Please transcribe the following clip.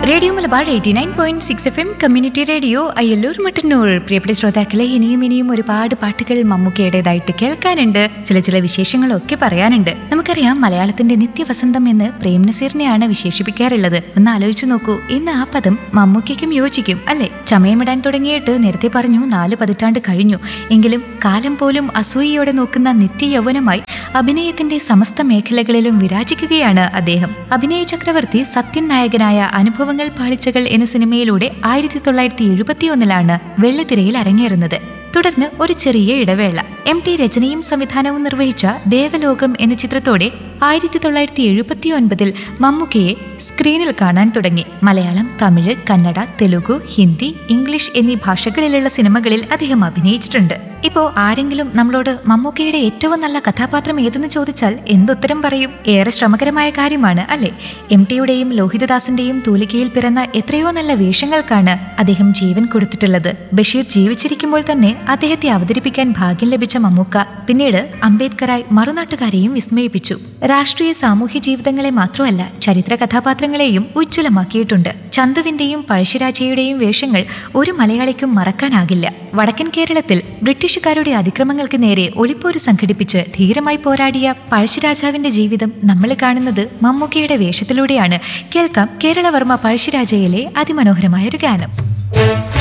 radio Malabar eighty nine point six F M community radio Ayyallur Mattannur പ്രിയപ്പെട്ട ശ്രോതാക്കളെ ഇനിയും ഇനിയും ഒരുപാട് പാട്ടുകൾ മമ്മൂക്കയുടേതായിട്ട് കേൾക്കാനുണ്ട് ചില ചില വിശേഷങ്ങളൊക്കെ പറയാനുണ്ട് നമുക്കറിയാം മലയാളത്തിന്റെ നിത്യവസന്തം എന്ന് പ്രേം നസീറിനെയാണ് വിശേഷിപ്പിക്കാറുള്ളത് ഒന്ന് ആലോചിച്ചു നോക്കൂ ഇന്ന് ആ പദം മമ്മൂക്കയ്ക്കും യോജിക്കും അല്ലെ ചമയമിടാൻ തുടങ്ങിയിട്ട് നേരത്തെ പറഞ്ഞു നാല് പതിറ്റാണ്ട് കഴിഞ്ഞു എങ്കിലും കാലം പോലും അസൂയയോടെ നോക്കുന്ന നിത്യ യൗവനമായി അഭിനയത്തിന്റെ സമസ്ത മേഖലകളിലും വിരാജിക്കുകയാണ് അദ്ദേഹം അഭിനയ ചക്രവർത്തി സത്യൻ നായകനായ അനുഭവങ്ങൾ പാളിച്ചകൾ എന്ന സിനിമയിലൂടെ ആയിരത്തി തൊള്ളായിരത്തി എഴുപത്തിയൊന്നിലാണ് വെള്ളിത്തിരയിൽ അരങ്ങേറുന്നത് തുടർന്ന് ഒരു ചെറിയ ഇടവേള എം ടി രചനയും സംവിധാനവും നിർവഹിച്ച ദേവലോകം എന്ന ചിത്രത്തോടെ ആയിരത്തി തൊള്ളായിരത്തി എഴുപത്തി ഒൻപതിൽ മമ്മൂക്കയെ സ്ക്രീനിൽ കാണാൻ തുടങ്ങി മലയാളം തമിഴ് കന്നഡ തെലുഗു ഹിന്ദി ഇംഗ്ലീഷ് എന്നീ ഭാഷകളിലുള്ള സിനിമകളിൽ അദ്ദേഹം അഭിനയിച്ചിട്ടുണ്ട് ഇപ്പോ ആരെങ്കിലും നമ്മളോട് മമ്മൂക്കയുടെ ഏറ്റവും നല്ല കഥാപാത്രം ഏതെന്ന് ചോദിച്ചാൽ എന്തുത്തരം പറയും ഏറെ ശ്രമകരമായ കാര്യമാണ് അല്ലെ എം ടിയുടെയും ലോഹിതദാസിന്റെയും തൂലികയിൽ പിറന്ന എത്രയോ നല്ല വേഷങ്ങൾക്കാണ് അദ്ദേഹം ജീവൻ കൊടുത്തിട്ടുള്ളത് ബഷീർ ജീവിച്ചിരിക്കുമ്പോൾ തന്നെ അദ്ദേഹത്തെ അവതരിപ്പിക്കാൻ ഭാഗ്യം ലഭിച്ച മമ്മൂക്ക പിന്നീട് അംബേദ്കറായി മറുനാട്ടുകാരെയും വിസ്മയിപ്പിച്ചു രാഷ്ട്രീയ സാമൂഹ്യ ജീവിതങ്ങളെ മാത്രമല്ല ചരിത്ര കഥാപാത്രങ്ങളെയും ഉജ്ജ്വലമാക്കിയിട്ടുണ്ട് ചന്തുവിന്റെയും പഴശ്ശിരാജയുടെയും വേഷങ്ങൾ ഒരു മലയാളിക്കും മറക്കാനാകില്ല വടക്കൻ കേരളത്തിൽ ബ്രിട്ടീഷുകാരുടെ അതിക്രമങ്ങൾക്ക് നേരെ ഒളിപ്പോര് സംഘടിപ്പിച്ച് ധീരമായി പോരാടിയ പഴശ്ശിരാജാവിന്റെ ജീവിതം നമ്മൾ കാണുന്നത് മമ്മൂക്കയുടെ വേഷത്തിലൂടെയാണ് കേൾക്കാം കേരളവർമ്മ പഴശ്ശിരാജയിലെ അതിമനോഹരമായൊരു ഗാനം